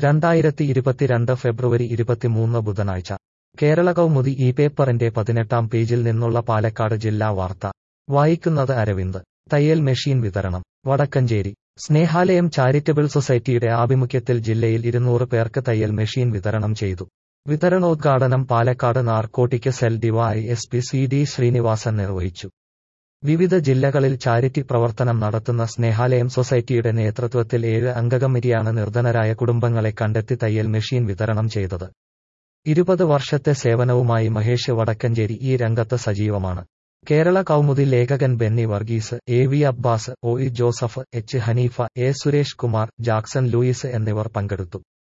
രണ്ടായിരത്തി ഇരുപത്തിരണ്ട് ഫെബ്രുവരി ഇരുപത്തിമൂന്ന് ബുധനാഴ്ച കേരള കൗമുദി ഈ പേപ്പറിന്റെ പതിനെട്ടാം പേജിൽ നിന്നുള്ള പാലക്കാട് ജില്ലാ വാർത്ത വായിക്കുന്നത് അരവിന്ദ് തയ്യൽ മെഷീൻ വിതരണം വടക്കഞ്ചേരി സ്നേഹാലയം ചാരിറ്റബിൾ സൊസൈറ്റിയുടെ ആഭിമുഖ്യത്തിൽ ജില്ലയിൽ ഇരുന്നൂറ് പേർക്ക് തയ്യൽ മെഷീൻ വിതരണം ചെയ്തു വിതരണോദ്ഘാടനം Palakkad narcotic cell DY S P C D Srinivasan നിർവഹിച്ചു വിവിധ ജില്ലകളിൽ ചാരിറ്റി പ്രവർത്തനം നടത്തുന്ന സ്നേഹാലയം സൊസൈറ്റിയുടെ നേതൃത്വത്തിൽ ഏഴ് അംഗകമ്മിറ്റിയാണ് നിർധനരായ കുടുംബങ്ങളെ കണ്ടെത്തി തയ്യൽ മെഷീൻ വിതരണം ചെയ്തത് ഇരുപത് വർഷത്തെ സേവനവുമായി മഹേഷ് വടക്കഞ്ചേരി ഈ രംഗത്ത് സജീവമാണ് കേരള കൗമുദി ലേഖകൻ Benny Varghese A V Abbas O E Joseph H Haneefa A Suresh Kumar Jackson Louis എന്നിവർ പങ്കെടുത്തു